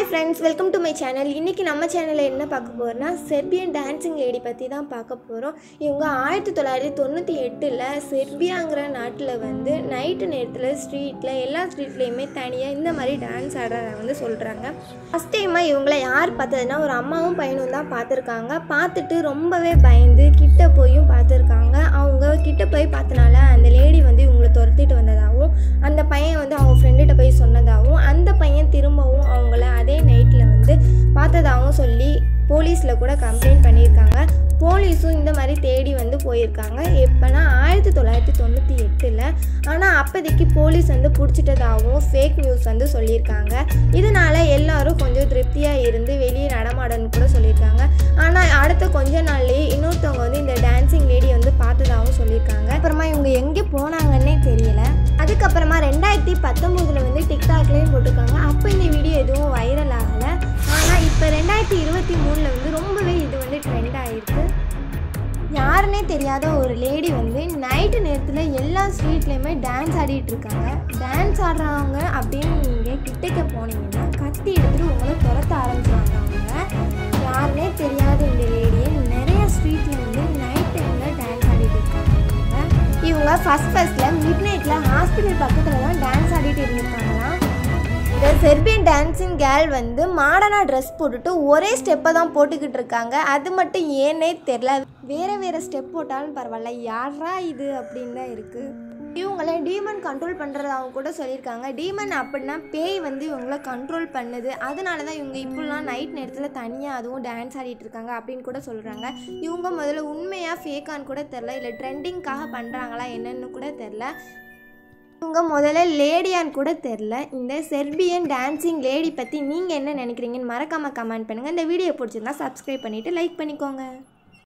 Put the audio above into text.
Hi friends welcome to my channel இன்றைக்கி நம்ம சேனலில் என்ன பார்க்க போகிறோம்னா செர்பியன் டான்சிங் லேடி பற்றி தான் பார்க்க போகிறோம் இவங்க ஆயிரத்தி தொள்ளாயிரத்தி தொண்ணூற்றி எட்டில் செர்பியாங்கிற நாட்டில் வந்து நைட்டு நேரத்தில் ஸ்ட்ரீட்டில் எல்லா ஸ்ட்ரீட்லேயுமே தனியாக இந்த மாதிரி டான்ஸ் ஆடுறத வந்து சொல்கிறாங்க ஃபஸ்ட் டைமாக இவங்கள யார் பார்த்ததுன்னா ஒரு அம்மாவும் பையனும் தான் பார்த்துருக்காங்க பார்த்துட்டு ரொம்பவே பயந்து கிட்ட போயும் பார்த்துருக்காங்க அவங்க கிட்ட போய் பார்த்தனால அந்த லேடி வந்து இவங்களை துரத்திட்டு வந்ததாகவும் அந்த பையன் வந்து அவங்க ஃப்ரெண்டுகிட்ட போய் சொன்னதாகவும் அந்த பையன் திரும்பவும் அவங்கள அதே நைட்டில் வந்து பார்த்ததாகவும் சொல்லி போலீஸில் கூட கம்ப்ளைண்ட் பண்ணியிருக்காங்க போலீஸும் இந்த மாதிரி தேடி வந்து போயிருக்காங்க எப்போனா ஆயிரத்தி தொள்ளாயிரத்தி தொண்ணூற்றி எட்டில் ஆனால் அப்போதைக்கு போலீஸ் வந்து பிடிச்சிட்டதாகவும் ஃபேக் நியூஸ் வந்து சொல்லியிருக்காங்க இதனால எல்லாரும் கொஞ்சம் திருப்தியாக இருந்து வெளியே நடமாடன்னு கூட சொல்லியிருக்காங்க ஆனால் அடுத்த கொஞ்ச நாள்லேயே இன்னொருத்தவங்க வந்து இந்த டான்சிங் லேடி வந்து பார்த்ததாகவும் சொல்லியிருக்காங்க அப்புறமா இவங்க எங்கே போனாங்கன்னே தெரியல அதுக்கப்புறமா ரெண்டாயிரத்தி பத்தொம்போதில் வந்து டிக்டாக்லேயும் போட்டிருக்காங்க அப்போ இந்த வீடியோ எதுவும் வைரல் ஆகலை ஆனால் இப்போ ரெண்டாயிரத்தி இருபத்தி மூணில் வந்து ரொம்பவே இது வந்து ட்ரெண்ட் ஆகிருக்கு யாருன்னே தெரியாத ஒரு லேடி வந்து நைட்டு நேரத்தில் எல்லா ஸ்ட்ரீட்லேயுமே டான்ஸ் ஆடிட்டு இருக்காங்க டான்ஸ் ஆடுறவங்க அப்படின்னு நீங்கள் கிட்டக்க போனீங்கன்னா கத்தி எடுத்துட்டு உங்களை துரத்த ஆரம்பிச்சுவாங்க அவங்க யாருனே தெரியாத இந்த லேடியை நிறைய ஸ்ட்ரீட்டில் வந்து நைட் டைமில் டான்ஸ் ஆடிட்டு இருக்காங்க இவங்க. இவங்க ஃபஸ்ட் ஃபஸ்ட்டில் மிட் நைட்டில் ஹாஸ்பிட்டல் பக்கத்தில் தான் டான்ஸ் ஆடிட்டு இருந்திருக்காங்களாம் இந்த செர்பியன் டான்சிங் கேர்ள் வந்து மாடர்னாக ட்ரெஸ் போட்டுட்டு ஒரே ஸ்டெப்பை தான் போட்டுக்கிட்டு இருக்காங்க அது மட்டும் ஏன்னே தெரில வேறு வேறு ஸ்டெப் போட்டாலும் பரவாயில்ல யாரா இது அப்படின்னு தான் இருக்குது இவங்கள டீமன் கண்ட்ரோல் பண்ணுறதாகவும் கூட சொல்லியிருக்காங்க டீமன் அப்படின்னா பேய் வந்து இவங்கள கண்ட்ரோல் பண்ணுது அதனால தான் இவங்க இப்படிலாம் நைட் நேரத்தில் தனியாக அதுவும் டான்ஸ் ஆடிட்டு இருக்காங்க அப்படின்னு கூட சொல்கிறாங்க இவங்க முதல்ல உண்மையாக ஃபேக்கான்னு கூட தெரில இல்லை ட்ரெண்டிங்காக பண்ணுறாங்களா என்னன்னு கூட தெரில இவங்க முதல்ல லேடியான்னு கூட தெரில இந்த செர்பியன் டான்சிங் லேடி பற்றி நீங்கள் என்ன நினைக்கிறீங்கன்னு மறக்காமல் கமெண்ட் பண்ணுங்கள் இந்த வீடியோ பிடிச்சிருந்தா சப்ஸ்கிரைப் பண்ணிவிட்டு லைக் பண்ணிக்கோங்க